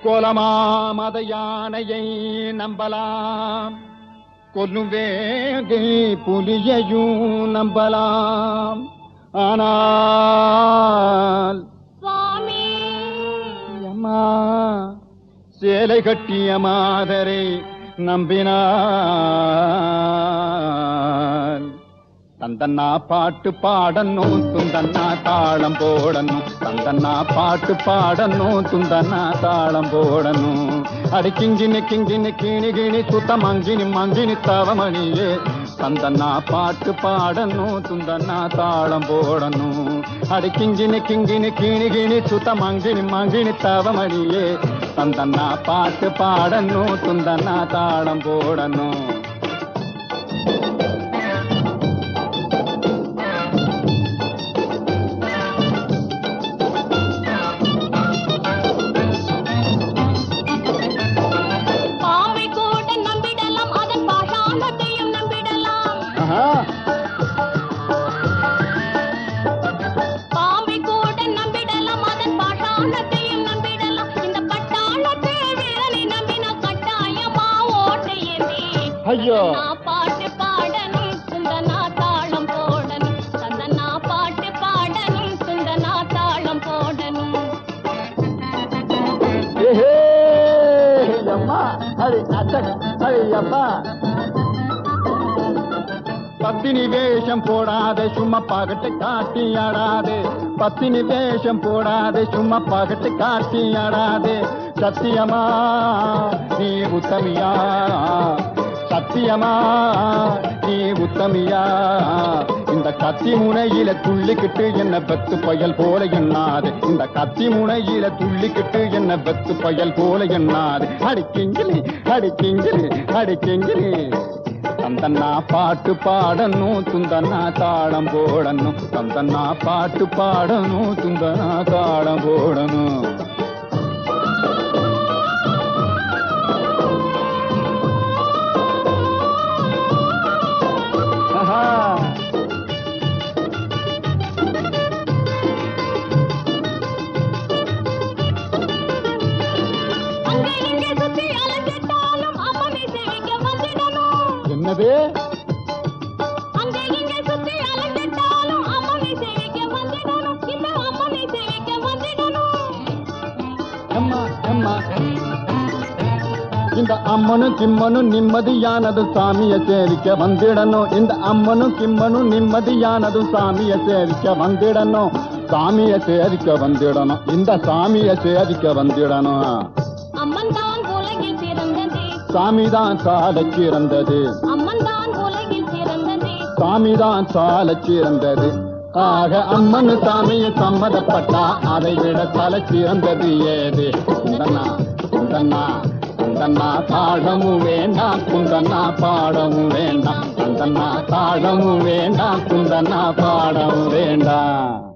கோலமா மத யானையை நம்பலாம் கொல்லும் வேகை புலியையும் நம்பலாம் ஆனால் சுவாமி அம்மா சேலை கட்டிய மாதரை நம்பினார் தந்தன்னா பாட்டு பாடணும் துந்தன்னா தாளம் போடணும் தந்தன்னா பாட்டு பாடணும் துந்தன்னா தாளம் போடணும் அடி கிங்கினி கிங்கினி கிணி கிணி சுத்த மங்கினி மங்கினி தவமணியே தந்தன்னா பாட்டு பாடணும் துந்தன்னா தாளம் போடணும் அடி கிங்கினி கிங்கினி கிணி கிணி சுத்த மங்கினி மங்கினி தவமணியே தந்தன்னா பாட்டு பாடணும் துந்தன்னா தாளம் போடணும் பாம்பை கூட நம்பிடலாம் அதன் பாஷாணத்தையும் நம்பிடலாம் ஆஹா பாம்பை கூட நம்பிடலாம் அதன் பாஷாணத்தையும் நம்பிடலாம் இந்த பட்டாளத்தை வீரனை நம்பின கட்டாயமா ஓட்டை ஏந்தி ஐயோ நான் பாட்டு பாடணும் சுந்தனா தாளம் போடணும் சந்தனா பாட்டு பாடணும் சுந்தனா தாளம் போடணும் ஏஹே, அம்மா அடி அச்சக அடி அம்மா பத்தினி வேஷம் போடாதே சும்மா பகட்டு காட்டி ஆடாதே பத்தினி வேஷம் போடாதே சும்மா பகட்டு காட்டி ஆடாதே சத்தியமா நீ உத்தமியா சத்தியமா நீ உத்தமியா இந்த கத்தி முனையில துள்ளிக்கிட்டு என்ன பெத்து பயல் போல எண்ணாது இந்த கத்தி முனையில துள்ளிக்கிட்டு என்ன பெத்து பயல் போல எண்ணாது அடிக்கிங்கிலி அடிக்கிங்கிலி அடிக்கிங்கிலி தந்தன்னா பாட்டு பாடணும் துந்தன்னா தாளம் போடணும் தந்தன்னா பாட்டு பாடணும் துந்தனா தாளம் போடணும் ஆஹா அங்கே இங்கே சுத்தி அலைஞ்சிட்டாலும் அம்மனை சேவிக்க வந்திடணும் என்னது அங்கே இங்கே சுத்தி அலைஞ்சிட்டாலும் அம்மனை சேவிக்க வந்திடணும் இந்த அம்மனை சேவிக்க வந்திடணும் அம்மா அம்மா இந்த அம்மனும் கிம்மனும் நிம்மதியானது சாமிய சேவிக்க வந்திடணும் இந்த அம்மனும் கிம்மனும் நிம்மதியானது சாமிய சேவிக்க வந்திடணும் சாமிய சேவிக்க வந்திடணும் இந்த சாமிய சேவிக்க வந்திடணும் அம்மன் தான் உலகில் பிறந்ததே சாமிதான் சாலச் சிறந்தது அம்மன் தான் உலகில் பிறந்ததே சாமிதான் சாலச் சிறந்தது ஆக அம்மன் சாமியை சம்மதப்பட்டா அதை விட தலை சிறந்தது ஏது குந்தன்னா குந்தன்னா குந்தன்னா தாழமும் வேண்டாம் குந்தன்னா பாடமும் வேண்டாம் குந்தன்னா தாழமும் வேண்டாம் குந்தன்னா பாடமும் வேண்டாம்